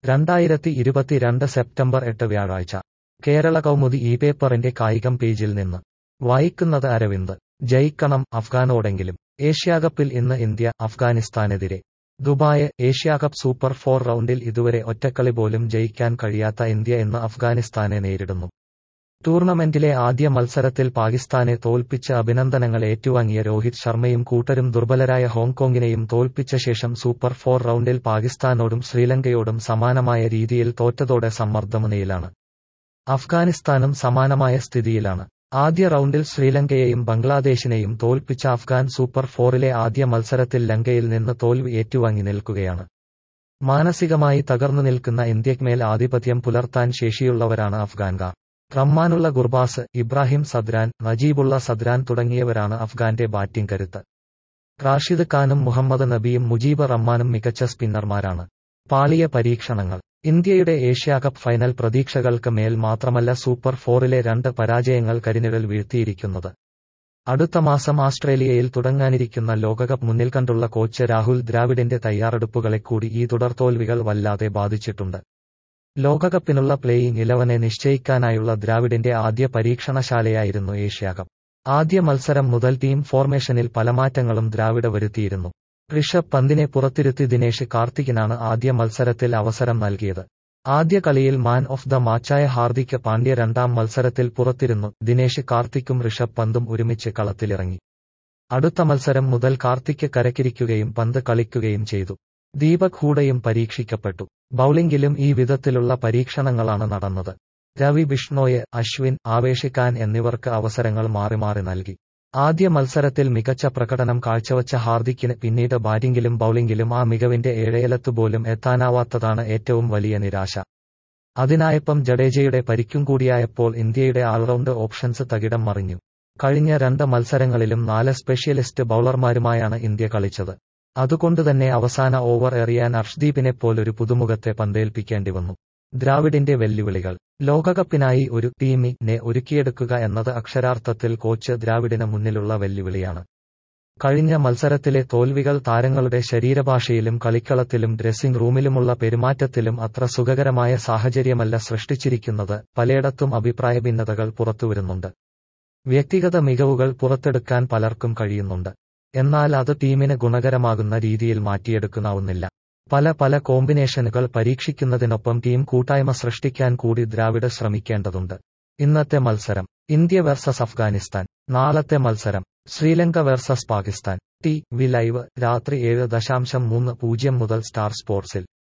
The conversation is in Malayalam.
രണ്ടായിരത്തി ഇരുപത്തിരണ്ട് സെപ്റ്റംബർ എട്ട് വ്യാഴാഴ്ച കേരള കൗമുദി ഈ പേപ്പറിന്റെ കായികം പേജിൽ നിന്ന് വായിക്കുന്നത് അരവിന്ദ് ജയിക്കണം അഫ്ഗാനോടെങ്കിലും ഏഷ്യാകപ്പിൽ ഇന്ന് ഇന്ത്യ അഫ്ഗാനിസ്ഥാനെതിരെ ദുബായ് ഏഷ്യാകപ്പ് സൂപ്പർ ഫോർ റൗണ്ടിൽ ഇതുവരെ ഒറ്റക്കളി പോലും ജയിക്കാൻ കഴിയാത്ത ഇന്ത്യ ഇന്ന് അഫ്ഗാനിസ്ഥാനെ നേരിടുന്നു ടൂർണമെന്റിലെ ആദ്യ മത്സരത്തിൽ പാകിസ്ഥാനെ തോൽപ്പിച്ച് അഭിനന്ദനങ്ങൾ ഏറ്റുവാങ്ങിയ രോഹിത് ശർമ്മയും കൂട്ടരും ദുർബലരായ ഹോങ്കോങ്ങിനെയും തോൽപ്പിച്ച ശേഷം സൂപ്പർ ഫോർ റൗണ്ടിൽ പാകിസ്ഥാനോടും ശ്രീലങ്കയോടും സമാനമായ രീതിയിൽ തോറ്റതോടെ സമ്മർദ്ദമുനയിലാണ് അഫ്ഗാനിസ്ഥാനും സമാനമായ സ്ഥിതിയിലാണ് ആദ്യ റൗണ്ടിൽ ശ്രീലങ്കയെയും ബംഗ്ലാദേശിനെയും തോൽപ്പിച്ച അഫ്ഗാൻ സൂപ്പർ ഫോറിലെ ആദ്യ മത്സരത്തിൽ ലങ്കയിൽ നിന്ന് തോൽവി ഏറ്റുവാങ്ങി നിൽക്കുകയാണ് മാനസികമായി തകർന്നു നിൽക്കുന്ന ഇന്ത്യയ്ക്കുമേൽ ആധിപത്യം പുലർത്താൻ ശേഷിയുള്ളവരാണ് അഫ്ഗാൻകാർ റഹ്മാനുള്ള ഗുർബാസ് ഇബ്രാഹിം സദ്രാൻ നജീബുള്ള സദ്രാൻ തുടങ്ങിയവരാണ് അഫ്ഗാന്റെ ബാറ്റിംഗ് കരുത്ത് റാഷിദ് ഖാനും മുഹമ്മദ് നബിയും മുജീബ് റഹ്മാനും മികച്ച സ്പിന്നർമാരാണ് പാളിയ പരീക്ഷണങ്ങൾ ഇന്ത്യയുടെ ഏഷ്യാകപ്പ് ഫൈനൽ പ്രതീക്ഷകൾക്ക് മേൽ മാത്രമല്ല സൂപ്പർ ഫോറിലെ രണ്ട് പരാജയങ്ങൾ കരിനിഴൽ വീഴ്ത്തിയിരിക്കുന്നത് അടുത്ത മാസം ആസ്ട്രേലിയയിൽ തുടങ്ങാനിരിക്കുന്ന ലോകകപ്പ് മുന്നിൽ കണ്ടുള്ള കോച്ച് രാഹുൽ ദ്രാവിഡിന്റെ തയ്യാറെടുപ്പുകളെ കൂടി ഈ തുടർതോൽവികൾ വല്ലാതെ ബാധിച്ചിട്ടുണ്ട് ലോകകപ്പിനുള്ള പ്ലേയിങ് ഇലവനെ നിശ്ചയിക്കാനായുള്ള ദ്രാവിഡിന്റെ ആദ്യ പരീക്ഷണശാലയായിരുന്നു ഏഷ്യാകപ്പ് ആദ്യ മത്സരം മുതൽ ടീം ഫോർമേഷനിൽ പല മാറ്റങ്ങളും ദ്രാവിഡ് വരുത്തിയിരുന്നു ഋഷഭ് പന്തിനെ പുറത്തിരുത്തി ദിനേശ് കാർത്തികിനാണ് ആദ്യ മത്സരത്തിൽ അവസരം നൽകിയത് ആദ്യ കളിയിൽ മാൻ ഓഫ് ദ മാച്ചായ ഹാർദിക് പാണ്ഡ്യ രണ്ടാം മത്സരത്തിൽ പുറത്തിരുന്നു ദിനേശ് കാർത്തിക്കും ഋഷഭ് പന്തും ഒരുമിച്ച് കളത്തിലിറങ്ങി അടുത്ത മത്സരം മുതൽ കാർത്തിക് കരക്കിരിക്കുകയും പന്ത് കളിക്കുകയും ചെയ്തു ദീപക് ഹൂഡയും പരീക്ഷിക്കപ്പെട്ടു ബൌളിംഗിലും ഈ വിധത്തിലുള്ള പരീക്ഷണങ്ങളാണ് നടന്നത് രവി ബിഷ്ണോയ് അശ്വിൻ ആവേശ് ഖാൻ എന്നിവർക്ക് അവസരങ്ങൾ മാറി മാറി നൽകി ആദ്യ മത്സരത്തിൽ മികച്ച പ്രകടനം കാഴ്ചവച്ച ഹാർദിക്കിന് പിന്നീട് ബാറ്റിംഗിലും ബൌളിംഗിലും ആ മികവിന്റെ ഏഴയലത്തുപോലും എത്താനാവാത്തതാണ് ഏറ്റവും വലിയ നിരാശ അതിനായപ്പം ജഡേജയുടെ പരിക്കും കൂടിയായപ്പോൾ ഇന്ത്യയുടെ ആൾറൗണ്ട് ഓപ്ഷൻസ് തകിടം മറിഞ്ഞു കഴിഞ്ഞ രണ്ട് മത്സരങ്ങളിലും നാല് സ്പെഷ്യലിസ്റ്റ് ബൌളർമാരുമായാണ് ഇന്ത്യ കളിച്ചത് അതുകൊണ്ടുതന്നെ അവസാന ഓവർ എറിയാൻ അർഷ്ദീപിനെ പോലൊരു പുതുമുഖത്തെ പന്തേൽപ്പിക്കേണ്ടി വന്നു ദ്രാവിഡിന്റെ വെല്ലുവിളികൾ ലോകകപ്പിനായി ഒരു ടീമിനെ ഒരുക്കിയെടുക്കുക എന്നത് അക്ഷരാർത്ഥത്തിൽ കോച്ച് ദ്രാവിഡിന് മുന്നിലുള്ള വെല്ലുവിളിയാണ് കഴിഞ്ഞ മത്സരത്തിലെ തോൽവികൾ താരങ്ങളുടെ ശരീരഭാഷയിലും കളിക്കളത്തിലും ഡ്രസ്സിംഗ് റൂമിലുമുള്ള പെരുമാറ്റത്തിലും അത്ര സുഖകരമായ സാഹചര്യമല്ല സൃഷ്ടിച്ചിരിക്കുന്നത് പലയിടത്തും അഭിപ്രായ ഭിന്നതകൾ പുറത്തുവരുന്നുണ്ട് വ്യക്തിഗത മികവുകൾ പുറത്തെടുക്കാൻ പലർക്കും കഴിയുന്നുണ്ട് എന്നാൽ അത് ടീമിന് ഗുണകരമാകുന്ന രീതിയിൽ മാറ്റിയെടുക്കാവുന്നില്ല പല പല കോമ്പിനേഷനുകൾ പരീക്ഷിക്കുന്നതിനൊപ്പം ടീം കൂട്ടായ്മ സൃഷ്ടിക്കാൻ കൂടി ദ്രാവിഡ് ശ്രമിക്കേണ്ടതുണ്ട് ഇന്നത്തെ മത്സരം ഇന്ത്യ വേഴ്സസ് അഫ്ഗാനിസ്ഥാൻ നാളത്തെ മത്സരം Sri Lanka versus Pakistan T V live രാത്രി ഏഴ് ദശാംശം മൂന്ന് പൂജ്യം മുതൽ സ്റ്റാർ സ്പോർട്സിൽ